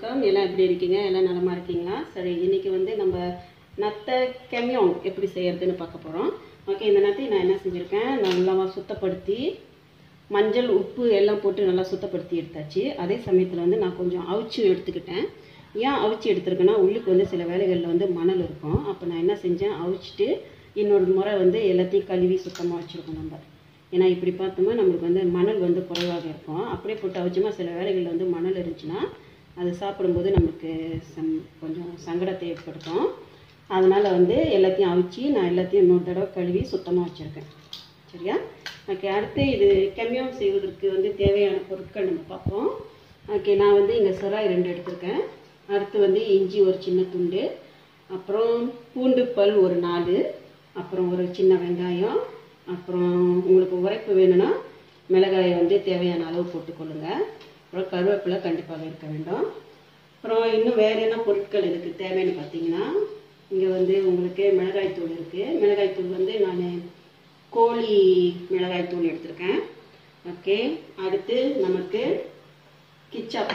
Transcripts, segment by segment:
வணக்கம் எல்லாம் எப்படி இருக்கீங்க எல்லாம் நலமா இருக்கீங்களா சரி இன்னைக்கு வந்து நம்ம நத்தை கெமியோங் எப்படி செய்யறதுன்னு பார்க்க போகிறோம் ஓகே இந்த நத்தை நான் என்ன செஞ்சுருக்கேன் நல்லா சுத்தப்படுத்தி மஞ்சள் உப்பு எல்லாம் போட்டு நல்லா சுத்தப்படுத்தி எடுத்தாச்சு அதே சமயத்தில் வந்து நான் கொஞ்சம் அவிச்சு எடுத்துக்கிட்டேன் ஏன் அவிச்சு எடுத்துருக்கேன்னா உள்ளுக்கு வந்து சில வேலைகளில் வந்து மணல் இருக்கும் அப்போ நான் என்ன செஞ்சேன் அவிச்சிட்டு இன்னொரு முறை வந்து எல்லாத்தையும் கழுவி சுத்தமாக வச்சுருக்கோம் நம்ம ஏன்னா இப்படி பார்த்தோமா நம்மளுக்கு வந்து மணல் வந்து குறைவாக இருக்கும் அப்படியே போட்டு அவிச்சோமா சில வேலைகளில் வந்து மணல் இருந்துச்சுன்னா அது சாப்பிடும்போது நமக்கு சம் கொஞ்சம் சங்கடத்தை ஏற்படுத்தும் அதனால் வந்து எல்லாத்தையும் அவிச்சு நான் எல்லாத்தையும் இன்னொரு தடவை கழுவி சுத்தமாக வச்சுருக்கேன் சரியா ஓகே அடுத்து இது கெமியம் செய்வதற்கு வந்து தேவையான பொருட்கள் நம்ம பார்ப்போம் ஓகே நான் வந்து இங்கே செராய் ரெண்டு எடுத்திருக்கேன் அடுத்து வந்து இஞ்சி ஒரு சின்ன துண்டு அப்புறம் பூண்டு பல் ஒரு நாலு அப்புறம் ஒரு சின்ன வெங்காயம் அப்புறம் உங்களுக்கு உரைப்பு வேணும்னா மிளகாயை வந்து தேவையான அளவு போட்டுக்கொள்ளுங்க அப்புறம் கருவேப்பிலை கண்டிப்பாக இருக்க வேண்டும் அப்புறம் இன்னும் வேறு என்ன பொருட்கள் இதுக்கு தேவைன்னு பார்த்தீங்கன்னா இங்கே வந்து உங்களுக்கு மிளகாய்த்தூள் இருக்குது மிளகாய்த்தூள் வந்து நான் கோழி மிளகாய்த்தூள் எடுத்திருக்கேன் ஓகே அடுத்து நமக்கு கிச்சப்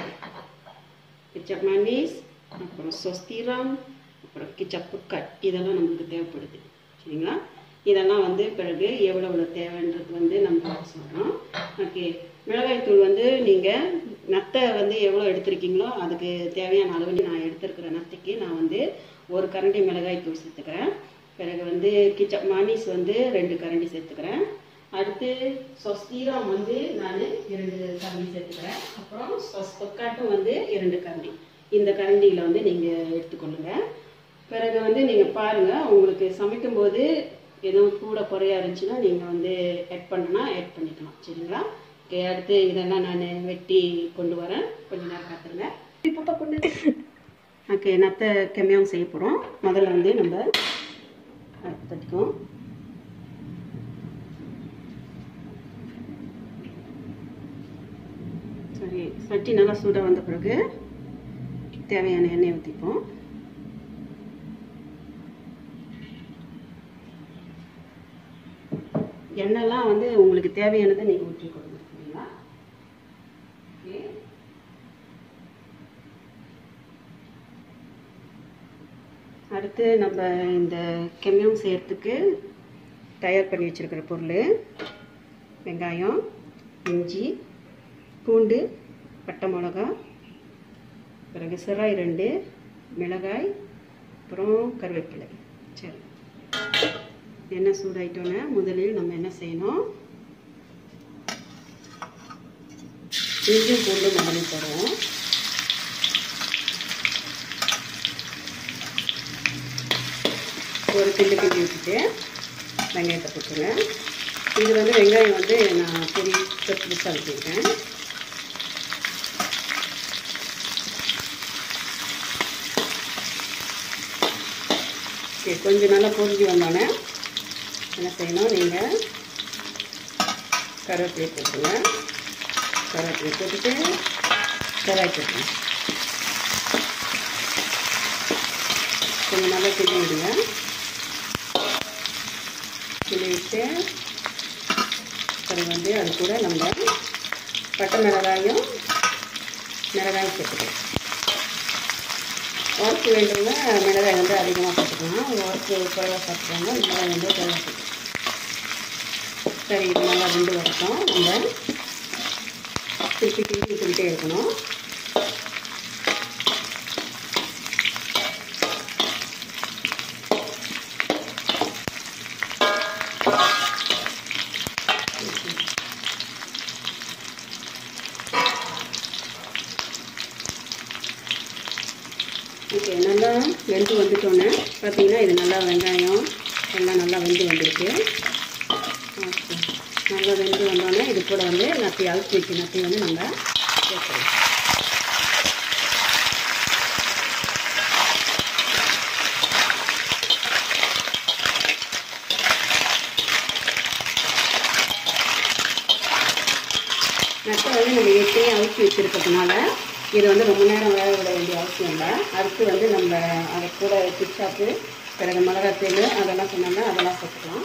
கிச்சப் மனீஸ் அப்புறம் சொஸ்திரம் அப்புறம் கிச்சப் புட்கட் இதெல்லாம் நமக்கு தேவைப்படுது சரிங்களா இதெல்லாம் வந்து பிறகு எவ்வளோ எவ்வளோ தேவைன்றது வந்து நம்ம சொல்கிறோம் ஓகே மிளகாய்த்தூள் வந்து நீங்கள் நத்தை வந்து எவ்வளோ எடுத்திருக்கீங்களோ அதுக்கு தேவையான அளவு நான் எடுத்திருக்கிற நத்தைக்கு நான் வந்து ஒரு கரண்டி மிளகாய்த்தூள் சேர்த்துக்கிறேன் பிறகு வந்து கிச்சப் மானிஸ் வந்து ரெண்டு கரண்டி சேர்த்துக்கிறேன் அடுத்து சொஸ்தீரம் வந்து நான் இரண்டு கரண்டி சேர்த்துக்கிறேன் அப்புறம் சொஸ் தொக்காட்டும் வந்து இரண்டு கரண்டி இந்த கரண்டியில் வந்து நீங்கள் எடுத்துக்கொள்ளுங்க பிறகு வந்து நீங்கள் பாருங்கள் உங்களுக்கு சமைக்கும்போது எதுவும் கூட குறையா இருந்துச்சுன்னா நீங்கள் வந்து ஆட் பண்ணனா ஆட் பண்ணிக்கலாம் சரிங்களா ஓகே அடுத்து இதெல்லாம் நான் வெட்டி கொண்டு வரேன் கொஞ்ச நேரம் காத்துருங்க இப்போ கொண்டு ஓகே நத்தை கம்மியாக செய்ய போகிறோம் முதல்ல வந்து நம்ம அடுப்பு தட்டிக்குவோம் சரி சட்டி நல்லா சூடாக வந்த பிறகு தேவையான எண்ணெய் ஊற்றிப்போம் எண்ணெய்லாம் வந்து உங்களுக்கு தேவையானதை நீங்கள் ஊற்றிக்கொள்ளுங்க சரிங்களா ஓகே அடுத்து நம்ம இந்த கெமியம் செய்யறதுக்கு தயார் பண்ணி வச்சுருக்கிற பொருள் வெங்காயம் இஞ்சி பூண்டு பட்டை மிளகா பிறகு சிராய் ரெண்டு மிளகாய் அப்புறம் கருவேப்பிலை சரி எண்ணெய் சூடாயிட்டோன்னே முதலில் நம்ம என்ன செய்யணும் இஞ்சி பூண்டு முதலில் போடுவோம் ஒரு கிண்டு கிண்டி விட்டுட்டு வெங்காயத்தை போட்டுருங்க இது வந்து வெங்காயம் வந்து நான் பொடி பெருசாக வச்சுருக்கேன் ஓகே கொஞ்சம் நல்லா பொரிஞ்சு வந்தோடனே என்ன செய்யணும் நீங்கள் கருவேப்பிலை போட்டுருங்க கருவேப்பிலை போட்டுட்டு கராய் போட்டுருங்க கொஞ்சம் நல்லா கிண்டி விடுங்க கிண்டி விட்டு அப்புறம் வந்து அது கூட நம்ம பட்டை மிளகாயும் மிளகாயும் சேர்த்துக்கலாம் ஒர்க்கு வேண்டுங்க மிளகாய் வந்து அதிகமாக போட்டுக்கலாம் ஒர்க்கு குறைவாக சாப்பிட்றாங்க மிளகாய் வந்து குறைவாக போட்டுக்கலாம் சரி இது நல்லா ரெண்டு வரட்டும் நம்ம திருப்பி திருப்பி விட்டுக்கிட்டே இருக்கணும் ஓகே நல்லா வெந்து வந்துட்டோன்னே பார்த்தீங்கன்னா இது நல்லா வெங்காயம் எல்லாம் நல்லா வெந்து வந்திருக்கு ஓகே நல்லா வெந்து வந்தோடனே இது கூட வந்து நத்தி அழுத்தி வச்சு நத்தி வந்து நம்ம சேர்க்கலாம் நட்டை வந்து நம்ம ஏற்கனவே அழுத்தி வச்சுருக்கிறதுனால இது வந்து ரொம்ப நேரம் வேக விட வேண்டிய அவசியம் இல்லை அடுத்து வந்து நம்ம அதை கூட கிச்சாப்பு பிறகு மிளகாத்தூள் அதெல்லாம் சொன்னோம்னா அதெல்லாம் சேர்த்துக்கலாம்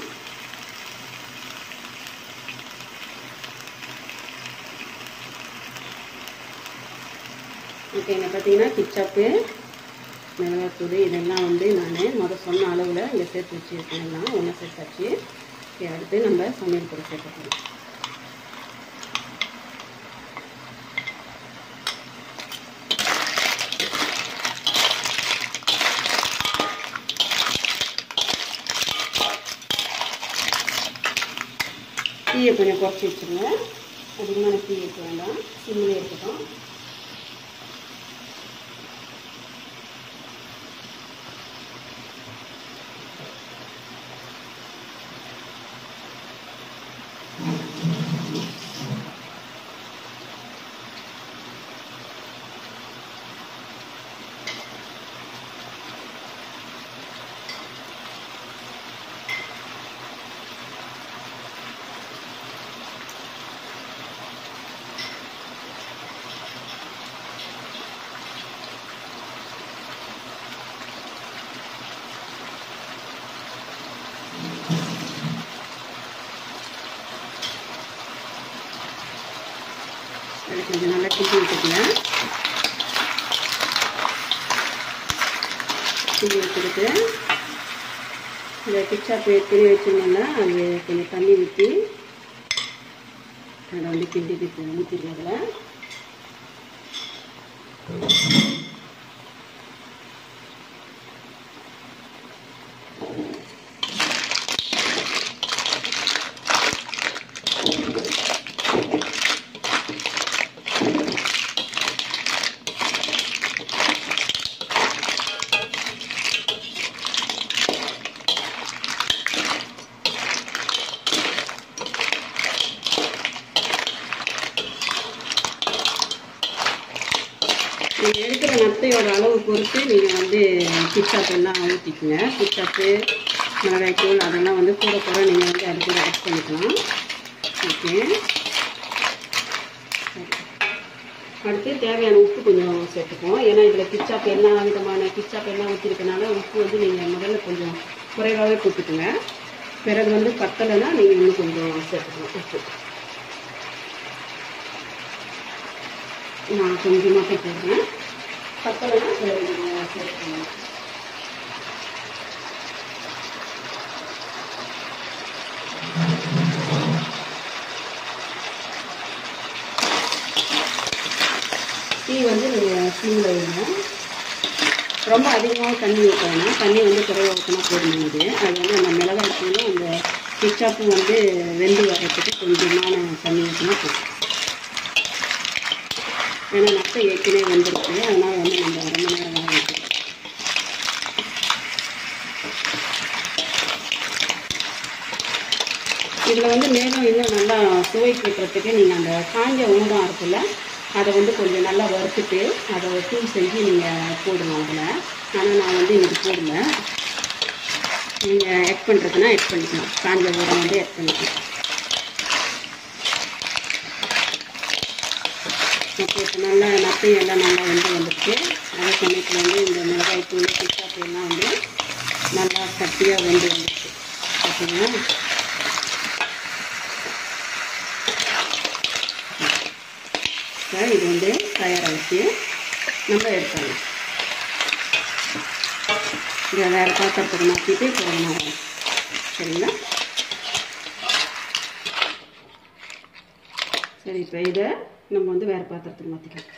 ஓகே இங்கே பார்த்தீங்கன்னா கிச்சாப்பு மிளகாத்தூள் இதெல்லாம் வந்து நான் முதல் சொன்ன அளவில் இங்கே சேர்த்து வச்சுருக்கேன் எல்லாம் ஒன்றா சேர்த்தாச்சு ஓகே அடுத்து நம்ம சமையல் பொருள் சேர்த்துக்கலாம் தீயை கொஞ்சம் குறைச்சி வச்சுருங்க அதிகமான தீ வைக்க வேண்டாம் சிம்மிலே இருக்கட்டும் அது கொஞ்சம் நல்லா கிண்டி விட்டுக்கலாம் கிண்டி வச்சுக்கிட்டு இந்த கிச்சாப்பு ஏற்கனவே வச்சுருந்தோம்னா அது கொஞ்சம் தண்ணி ஊற்றி அதை வந்து கிண்டி ஊற்றிடுவோம் அதில் நீங்கள் எடுக்கிற நத்தையோட அளவு பொறுத்து நீங்கள் வந்து கிச்சாப்பு எல்லாம் ஊற்றிக்குங்க கிச்சாப்பு மிளகாய்த்தூள் அதெல்லாம் வந்து கூட கூட நீங்கள் வந்து அது கூட ஆட் பண்ணிக்கலாம் ஓகே அடுத்து தேவையான உப்பு கொஞ்சம் சேர்த்துக்குவோம் ஏன்னா இதில் கிச்சாப்பு எல்லா விதமான கிச்சாப்பு எல்லாம் ஊற்றிருக்கனால உப்பு வந்து நீங்கள் முதல்ல கொஞ்சம் குறைவாகவே போட்டுக்குங்க பிறகு வந்து பத்தலைன்னா நீங்கள் இன்னும் கொஞ்சம் சேர்த்துக்கணும் உப்பு நான் கொஞ்சமாக போட்டுக்கிறேன் பத்தலைன்னா பிறகு நீங்கள் சேர்த்துக்கணும் டீ வந்து நீங்கள் சிம்மில் வைங்க ரொம்ப அதிகமாக தண்ணி ஊற்ற வேணாம் தண்ணி வந்து குறைவாக ஊற்றினா போதுமானது அது வந்து அந்த மிளகாய் தூளும் அந்த கிச்சாப்பும் வந்து வெந்து வர்றதுக்கு கொஞ்சமான தண்ணி ஊற்றினா போதும் ஏன்னா நட்டை ஏற்கனவே வெந்திருக்கு அதனால் வந்து நம்ம ரொம்ப நேரம் வேக வைக்கணும் இதில் வந்து மேலும் இன்னும் நல்லா சுவை கேட்குறதுக்கு நீங்கள் அந்த காஞ்ச ஊடம் இருக்குல்ல அதை வந்து கொஞ்சம் நல்லா வறுத்துட்டு அதை தூள் செஞ்சு நீங்கள் போடுங்க அதில் ஆனால் நான் வந்து இன்னைக்கு போடல நீங்கள் ஆட் பண்ணுறதுனா ஆட் பண்ணிக்கலாம் காஞ்ச ஊடம் வந்து ஆட் பண்ணிக்கலாம் ஓகே இப்போ நல்லா நத்தையும் எல்லாம் நல்லா வந்து வந்துருக்கு அதே சமயத்தில் வந்து இந்த மிளகாய் தூள் பிச்சாப்பு எல்லாம் வந்து நல்லா கட்டியாக வெந்து வந்துருக்கு ஓகேங்களா இப்போ இது வந்து தயாராகிடுச்சு நம்ம எடுத்துடலாம் இதை வேறு பாத்திரத்துக்கு மாற்றிட்டு போகணும் சரிங்களா சரி இப்போ இதை நம்ம வந்து வேறு பாத்திரத்துக்கு மாற்றிக்கலாம்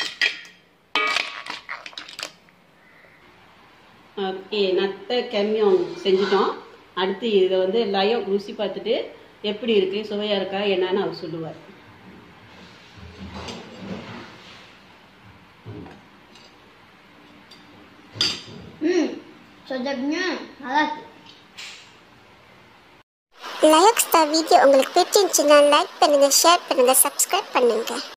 ஓகே நத்தை கம்மியம் செஞ்சுட்டோம் அடுத்து இதை வந்து லயம் ருசி பார்த்துட்டு எப்படி இருக்குது சுவையாக இருக்கா என்னன்னு அவர் சொல்லுவார் ம் சொதப்னா நல்லா இருக்கு லயக்ஸ் த வீடியோ உங்களுக்கு பிடிச்சிருந்துச்சுன்னா லைக் பண்ணுங்கள் ஷேர் பண்ணுங்கள் சப்ஸ்கிரைப் பண்ணுங்கள்